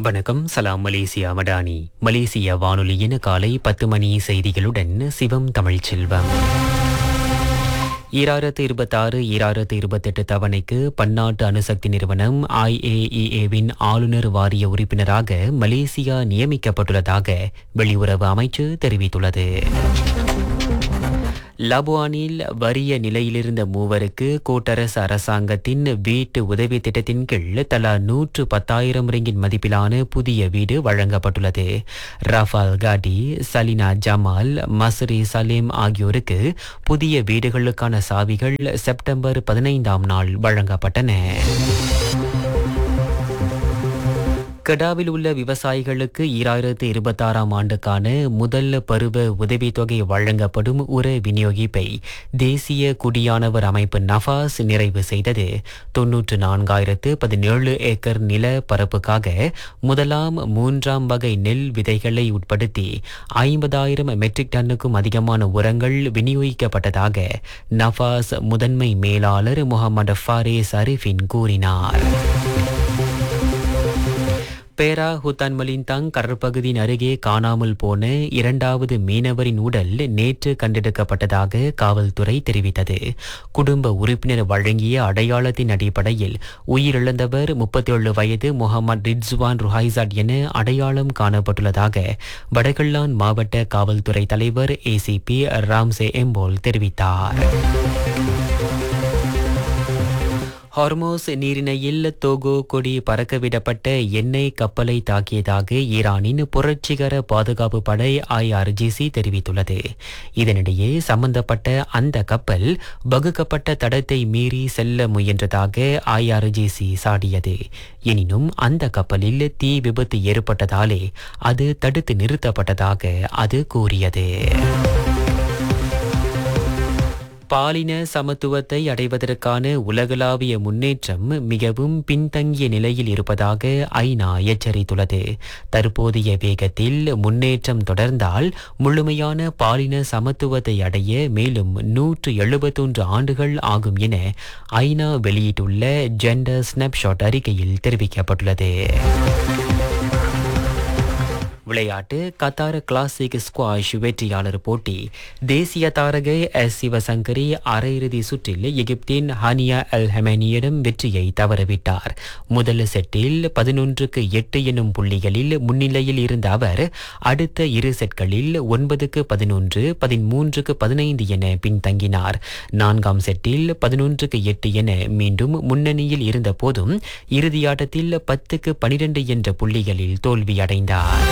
வணக்கம் சலாம் மலேசியா மடானி மலேசிய வானொலியின் காலை பத்து மணி செய்திகளுடன் சிவம் தமிழ்ச்செல்வம் ஈராயிரத்து இருபத்தாறு ஈராயிரத்து இருபத்தெட்டு தவணைக்கு பன்னாட்டு அணுசக்தி நிறுவனம் ஐஏஇஏவின் ஆளுநர் வாரிய உறுப்பினராக மலேசியா நியமிக்கப்பட்டுள்ளதாக வெளியுறவு அமைச்சு தெரிவித்துள்ளது லபுவானில் வறிய நிலையிலிருந்த மூவருக்கு கூட்டரசு அரசாங்கத்தின் வீட்டு உதவி திட்டத்தின் கீழ் தலா நூற்று பத்தாயிரம் ரிங்கின் மதிப்பிலான புதிய வீடு வழங்கப்பட்டுள்ளது ரஃபால் காடி சலினா ஜமால் மஸ்ரி சலீம் ஆகியோருக்கு புதிய வீடுகளுக்கான சாவிகள் செப்டம்பர் பதினைந்தாம் நாள் வழங்கப்பட்டன கெடாவில் உள்ள விவசாயிகளுக்கு ஈராயிரத்து இருபத்தாறாம் ஆண்டுக்கான முதல் பருவ உதவித்தொகை வழங்கப்படும் உர விநியோகிப்பை தேசிய குடியானவர் அமைப்பு நஃபாஸ் நிறைவு செய்தது தொன்னூற்று நான்காயிரத்து பதினேழு ஏக்கர் நில பரப்புக்காக முதலாம் மூன்றாம் வகை நெல் விதைகளை உட்படுத்தி ஐம்பதாயிரம் மெட்ரிக் டன்னுக்கும் அதிகமான உரங்கள் விநியோகிக்கப்பட்டதாக நஃபாஸ் முதன்மை மேலாளர் முகமது ஃபாரேஸ் அரிஃபின் கூறினார் பேரா ஹுத்தான் மலிந்தாங் கடற்பகுதியின் அருகே காணாமல் போன இரண்டாவது மீனவரின் உடல் நேற்று கண்டெடுக்கப்பட்டதாக காவல்துறை தெரிவித்தது குடும்ப உறுப்பினர் வழங்கிய அடையாளத்தின் அடிப்படையில் உயிரிழந்தவர் முப்பத்தேழு வயது முகமது ரிட்ஸ்வான் ருஹைசாட் என அடையாளம் காணப்பட்டுள்ளதாக வடகல்லான் மாவட்ட காவல்துறை தலைவர் ஏசிபி ராம்சே எம்போல் தெரிவித்தார் ஹார்மோஸ் நீரிணையில் தோகோ கொடி பறக்கவிடப்பட்ட எண்ணெய் கப்பலை தாக்கியதாக ஈரானின் புரட்சிகர பாதுகாப்பு படை ஐஆர்ஜிசி தெரிவித்துள்ளது இதனிடையே சம்பந்தப்பட்ட அந்த கப்பல் வகுக்கப்பட்ட தடத்தை மீறி செல்ல முயன்றதாக ஐஆர்ஜிசி சாடியது எனினும் அந்த கப்பலில் தீ விபத்து ஏற்பட்டதாலே அது தடுத்து நிறுத்தப்பட்டதாக அது கூறியது பாலின சமத்துவத்தை அடைவதற்கான உலகளாவிய முன்னேற்றம் மிகவும் பின்தங்கிய நிலையில் இருப்பதாக ஐநா எச்சரித்துள்ளது தற்போதைய வேகத்தில் முன்னேற்றம் தொடர்ந்தால் முழுமையான பாலின சமத்துவத்தை அடைய மேலும் நூற்று எழுபத்தொன்று ஆண்டுகள் ஆகும் என ஐநா வெளியிட்டுள்ள ஜெண்டர் ஸ்னாப்ஷாட் அறிக்கையில் தெரிவிக்கப்பட்டுள்ளது விளையாட்டு கத்தார் கிளாசிக் ஸ்குவாஷ் வெற்றியாளர் போட்டி தேசிய தாரகை எஸ் சிவசங்கரி அரையிறுதி சுற்றில் எகிப்தின் ஹனியா அல் ஹெமனியிடம் வெற்றியை தவறவிட்டார் முதல் செட்டில் பதினொன்றுக்கு எட்டு எனும் புள்ளிகளில் முன்னிலையில் இருந்த அவர் அடுத்த இரு செட்களில் ஒன்பதுக்கு பதினொன்று பதிமூன்றுக்கு பதினைந்து என பின்தங்கினார் நான்காம் செட்டில் பதினொன்றுக்கு எட்டு என மீண்டும் முன்னணியில் இருந்த போதும் இறுதியாட்டத்தில் பத்துக்கு பனிரெண்டு என்ற புள்ளிகளில் தோல்வியடைந்தார்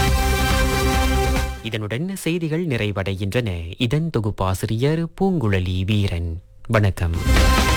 இதனுடன் செய்திகள் நிறைவடைகின்றன இதன் தொகுப்பாசிரியர் பூங்குழலி வீரன் வணக்கம்